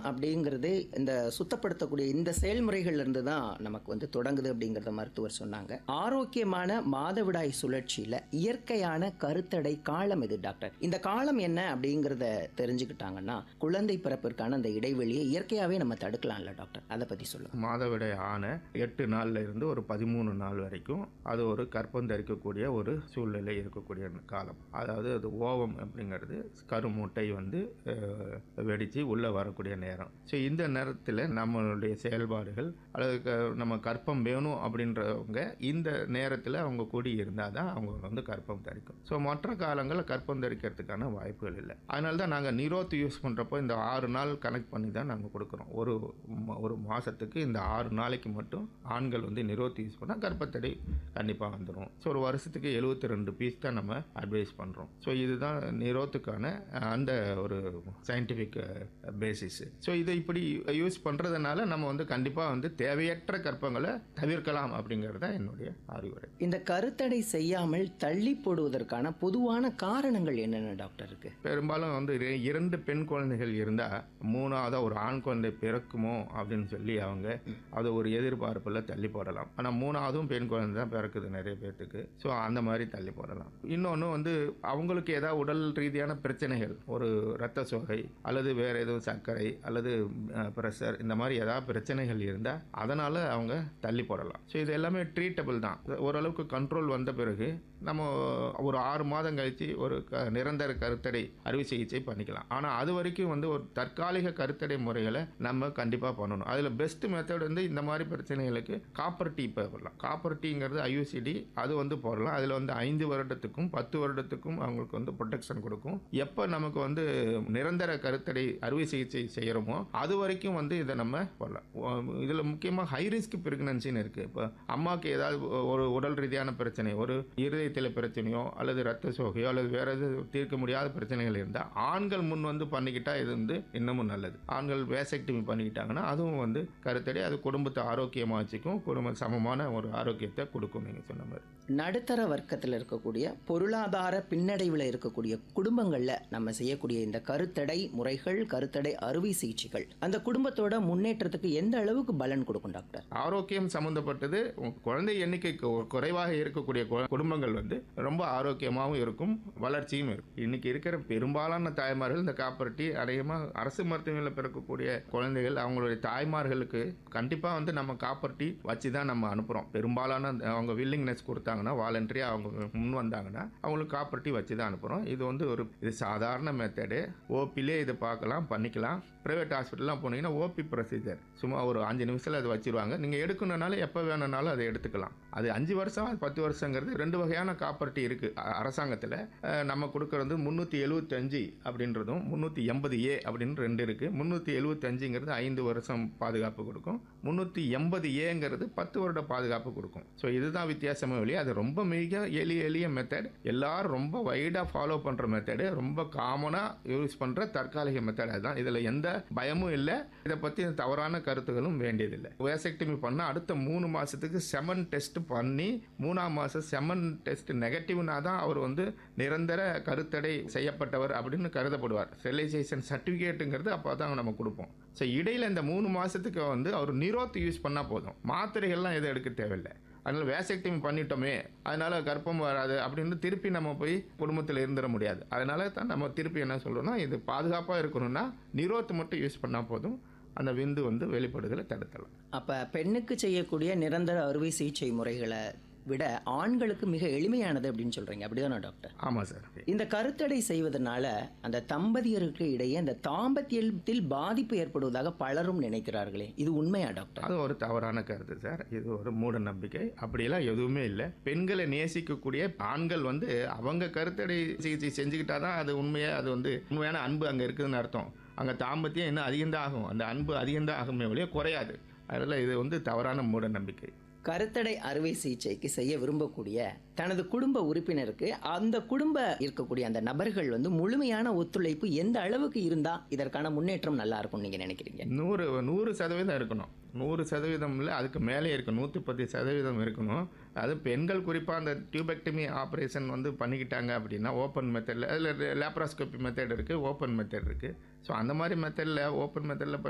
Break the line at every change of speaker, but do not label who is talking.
அப்படிங்கிறது இந்த சுத்தப்படுத்தக்கூடிய இந்த செயல்முறைகள்ல இருந்து தான் நமக்கு வந்து தொடங்குது அப்படிங்கிறத மருத்துவர் சொன்னாங்க ஆரோக்கியமான மாதவிடாய் சுழற்சியில இயற்கையான கருத்தடை காலம் இது டாக்டர் இந்த காலம் என்ன அப்படிங்கிறத தெரிஞ்சுக்கிட்டாங்கன்னா குழந்தை பிறப்பிற்கான அந்த இடைவெளியை இயற்கையாவே நம்ம தடுக்கலாம்ல டாக்டர் அதை பத்தி சொல்லுங்க
மாதவிடாய் ஆன எட்டு நாள்ல இருந்து ஒரு பதிமூணு நாள் வரைக்கும் அது ஒரு கற்பம் தரிக்கக்கூடிய ஒரு சூழ்நிலை இருக்கக்கூடிய காலம் அதாவது அது ஓவம் அப்படிங்கிறது கருமுட்டை வந்து அஹ், வெடிச்சு உள்ளே வரக்கூடிய நேரம் ஸோ இந்த நேரத்தில் நம்மளுடைய செயல்பாடுகள் அல்லது க- நம்ம கற்பம் வேணும் அப்படின்றவங்க இந்த நேரத்தில் அவங்க கூடி இருந்தால் தான் அவங்க வந்து கற்பம் தரிக்கும் ஸோ மற்ற காலங்களில் கற்பம் தரிக்கிறதுக்கான வாய்ப்புகள் இல்லை அதனால தான் நாங்கள் நிரோத் யூஸ் பண்ணுறப்போ இந்த ஆறு நாள் கனெக்ட் பண்ணி தான் நாங்கள் கொடுக்குறோம் ஒரு ம- ஒரு மாதத்துக்கு இந்த ஆறு நாளைக்கு மட்டும் ஆண்கள் வந்து நிரோத் யூஸ் பண்ணால் கர்ப்பத்தடை கண்டிப்பாக வந்துடும் ஸோ ஒரு வருஷத்துக்கு எழுபத்தி ரெண்டு பீஸ் தான் நம்ம அட்வைஸ் பண்ணுறோம் ஸோ இதுதான் நிரோத்துக்கான அஹ், அந்த ஒரு சயின்டிஃபிக் பேசிஸ் ஸோ இதை இப்படி யூஸ் பண்ணுறதுனால நம்ம வந்து கண்டிப்பாக வந்து தேவையற்ற கற்பங்களை தவிர்க்கலாம் அப்படிங்கிறது தான் என்னுடைய அறிவுரை
இந்த கருத்தடை செய்யாமல் தள்ளி போடுவதற்கான பொதுவான காரணங்கள் என்னென்ன டாக்டர் இருக்கு
பெரும்பாலும் வந்து இரு- இரண்டு பெண் குழந்தைகள் இருந்தால் மூணாவதாக ஒரு ஆண் குழந்தை பிறக்குமோ அப்படின்னு சொல்லி அவங்க அதை ஒரு எதிர்பார்ப்பில் தள்ளி போடலாம் ஆனால் மூணாவதும் பெண் குழந்தை தான் பிறக்குது நிறைய பேர்த்துக்கு ஸோ அந்த மாதிரி தள்ளி போடலாம் இன்னொன்று வந்து அவங்களுக்கு ஏதாவது உடல் ரீதியான பிரச்சனைகள் ஒரு இரத்த சோகை அல்லது வேறு எதுவும் சர்க்கரை அல்லது ப்ரெஷர் இந்த மாதிரி ஏதாவது பிரச்சனைகள் இருந்தால் அதனால் அவங்க தள்ளி போடலாம் ஸோ இது எல்லாமே ட்ரீட்டபிள் தான் ஓரளவுக்கு கண்ட்ரோல் வந்த பிறகு நம்ம ஒரு ஆறு மாதம் கழித்து ஒரு க நிரந்தர கருத்தடை அறுவை சிகிச்சை பண்ணிக்கலாம் ஆனால் அது வரைக்கும் வந்து ஒரு தற்காலிக கருத்தடை முறைகளை நம்ம கண்டிப்பாக பண்ணணும் அதில் பெஸ்ட் மெத்தட் வந்து இந்த மாதிரி பிரச்சனைகளுக்கு காப்பர் டீ போடலாம் காப்பர் டீங்கிறது ஐயூசிடி அது வந்து போடலாம் அதில் வந்து ஐந்து வருடத்துக்கும் பத்து வருடத்துக்கும் அவங்களுக்கு வந்து ப்ரொடெக்ஷன் கொடுக்கும் எப்போ நமக்கு வந்து நிரந்தர கருத்தடை அறுவை சிகிச்சை செய்கிறோமோ அது வரைக்கும் வந்து இதை நம்ம போடலாம் இதில் முக்கியமாக ஹை ரிஸ்க் பிரெக்னன்சின்னு இருக்குது இப்போ அம்மாவுக்கு ஏதாவது ஒரு உடல் ரீதியான பிரச்சனை ஒரு இருதயத்தில் பிரச்சனையோ அல்லது ரத்த சோகையோ அல்லது வேற எதுவும் தீர்க்க முடியாத பிரச்சனைகள் இருந்தால் ஆண்கள் முன் வந்து பண்ணிக்கிட்டா இது வந்து இன்னமும் நல்லது ஆண்கள் வேசக்டிமி பண்ணிக்கிட்டாங்கன்னா அதுவும் வந்து கருத்தடை அது குடும்பத்தை ஆரோக்கியமாக வச்சுக்கும் குடும்ப சமமான ஒரு ஆரோக்கியத்தை கொடுக்கும் நீங்கள் சொன்ன மாதிரி
நடுத்தர வர்க்கத்தில் இருக்கக்கூடிய பொருளாதார பின்னடைவில் இருக்கக்கூடிய குடும்பங்களில் நம்ம செய்யக்கூடிய இந்த கருத்தடை முறைகள் கருத்தடை அறுவை சிகிச்சைகள் அந்த குடும்பத்தோட முன்னேற்றத்துக்கு எந்த அளவுக்கு பலன் கொடுக்கும் டாக்டர்
ஆரோக்கியம் சம்பந்தப்பட்டது உங்க குழந்தை எண்ணிக்கை கு- குறைவாக இருக்கக்கூடிய கு- குடும்பங்கள் வந்து ரொம்ப ஆரோக்கியமாகவும் இருக்கும் வளர்ச்சியும் இருக்கும் இன்னைக்கு இருக்கிற பெரும்பாலான தாய்மார்கள் இந்த காப்பரட்டி அதிகமாக அரசு மருத்துவமனையில் பிறக்கக்கூடிய குழந்தைகள் அவங்களுடைய தாய்மார்களுக்கு கண்டிப்பாக வந்து நம்ம காப்பரட்டி வச்சு தான் நம்ம அனுப்புகிறோம் பெரும்பாலான அந்த அவங்க வில்லிங்னஸ் கொடுத்தாங்கன்னா வாலண்டரியாக அவங்க முன் வந்தாங்கன்னா அவங்களுக்கு காப்பரட்டி வச்சு தான் அனுப்புகிறோம் இது வந்து ஒரு இது சாதாரண மெத்தடு ஓபிலே இது பார்க்கலாம் பண்ணிக்கலாம் ப்ரைவேட் ஹாஸ்பிட்டல்லாம் போனீங்கன்னா ஓபி ப்ரொசீஜர் சும்மா ஒரு அஞ்சு நிமிஷத்தில் அது வச்சிருவாங்க நீங்கள் எடுக்கணுன்னாலும் எப்போ வேணும்னாலும் அதை எடுத்துக்கலாம் அது அஞ்சு வருஷம் அது பத்து வருஷங்கிறது ரெண்டு வகையான காப்பர்ட்டி இருக்குது அரசாங்கத்தில் நம்ம கொடுக்கறது முந்நூற்றி எழுபத்தஞ்சு அப்படின்றதும் முந்நூற்றி எண்பது ஏ அப்படின்னு ரெண்டு இருக்குது முந்நூற்றி எழுபத்தஞ்சுங்கிறது ஐந்து வருஷம் பாதுகாப்பு கொடுக்கும் முந்நூற்றி எண்பது ஏங்கிறது பத்து வருட பாதுகாப்பு கொடுக்கும் ஸோ இதுதான் வித்தியாசமே வெளியே அது ரொம்ப மிக எளிய எளிய மெத்தட் எல்லாரும் ரொம்ப வைடாக ஃபாலோ பண்ணுற மெத்தடு ரொம்ப காமனாக யூஸ் பண்ணுற தற்காலிக மெத்தட் அதுதான் இதில் எந்த பயமும் இல்லை இதை பற்றி தவறான கருத்துகளும் வேண்டியதில்லை வேசக்டமி பண்ணால் அடுத்த மூணு மாதத்துக்கு செமன் டெஸ்ட் பண்ணி மூணாம் மாதம் செமன் டெஸ்ட் நெகட்டிவ்னா தான் அவர் வந்து நிரந்தர கருத்தடை செய்யப்பட்டவர் அப்படின்னு கருதப்படுவார் ஸ்டெரிலைசேஷன் சர்டிஃபிகேட்டுங்கிறது அப்போ தான் நம்ம கொடுப்போம் ஸோ இடையில இந்த மூணு மாதத்துக்கு வந்து அவர் நிரோத் யூஸ் பண்ணால் போதும் மாத்திரைகள்லாம் எதுவும் எடுக்க தேவையில்லை அதனால் வேசக்டமி பண்ணிட்டோமே அதனால கர்ப்பம் வராது அப்படின்னு திருப்பி நம்ம போய் குடும்பத்தில் இருந்துட முடியாது அதனால தான் நம்ம திருப்பி என்ன சொல்றோம்னா இது பாதுகாப்பாக இருக்கணும்னா நிரோத் மட்டும் யூஸ் பண்ணால் போதும் அந்த விந்து வந்து வெளிப்படுதலை தடுத்தலாம்
அப்போ பெண்ணுக்கு செய்யக்கூடிய நிரந்தர அறுவை சிகிச்சை முறைகளை விட ஆண்களுக்கு மிக எளிமையானது அப்படின்னு சொல்றீங்க அப்படிதானே டாக்டர்
ஆமாம் சார்
இந்த கருத்தடை செய்வதனால அந்த தம்பதியருக்கு இடையே அந்த தாம்பத்தியத்தில் பாதிப்பு ஏற்படுவதாக பலரும் நினைக்கிறார்களே இது உண்மையா டாக்டர்
அது ஒரு தவறான கருத்து சார் இது ஒரு மூட நம்பிக்கை அப்படியெல்லாம் எதுவுமே இல்லை பெண்களை நேசிக்கக்கூடிய ஆண்கள் வந்து அவங்க கருத்தடை சிகிச்சை செஞ்சுக்கிட்டா தான் அது உண்மையாக அது வந்து உண்மையான அன்பு அங்கே இருக்குதுன்னு அர்த்தம் அங்கே தாம்பத்தியம் இன்னும் அதிகம்தான் ஆகும் அந்த அன்பு அதிகம்தான் ஆகுமே ஒழிய குறையாது அதில் இது வந்து தவறான மூட நம்பிக்கை
கருத்தடை அறுவை சிகிச்சைக்கு செய்ய விரும்பக்கூடிய தனது குடும்ப உறுப்பினருக்கு அந்த குடும்ப இருக்கக்கூடிய அந்த நபர்கள் வந்து முழுமையான ஒத்துழைப்பு எந்த அளவுக்கு இருந்தா இதற்கான முன்னேற்றம் நல்லா இருக்கும் நீங்க நினைக்கிறீங்க
நூறு நூறு சதவீதம் இருக்கணும் நூறு சதவீதம் இல்லை அதுக்கு மேலே இருக்கும் நூற்றி பத்து சதவீதம் இருக்கணும் அது பெண்கள் குறிப்பாக அந்த டியூபெக்டமி ஆப்ரேஷன் வந்து பண்ணிக்கிட்டாங்க அப்படின்னா ஓப்பன் மெத்தடில் அதில் லேப்ராஸ்கோபி மெத்தட் இருக்குது ஓப்பன் மெத்தட் இருக்குது ஸோ அந்த மாதிரி மெத்தடில் ஓப்பன் மெத்தடில்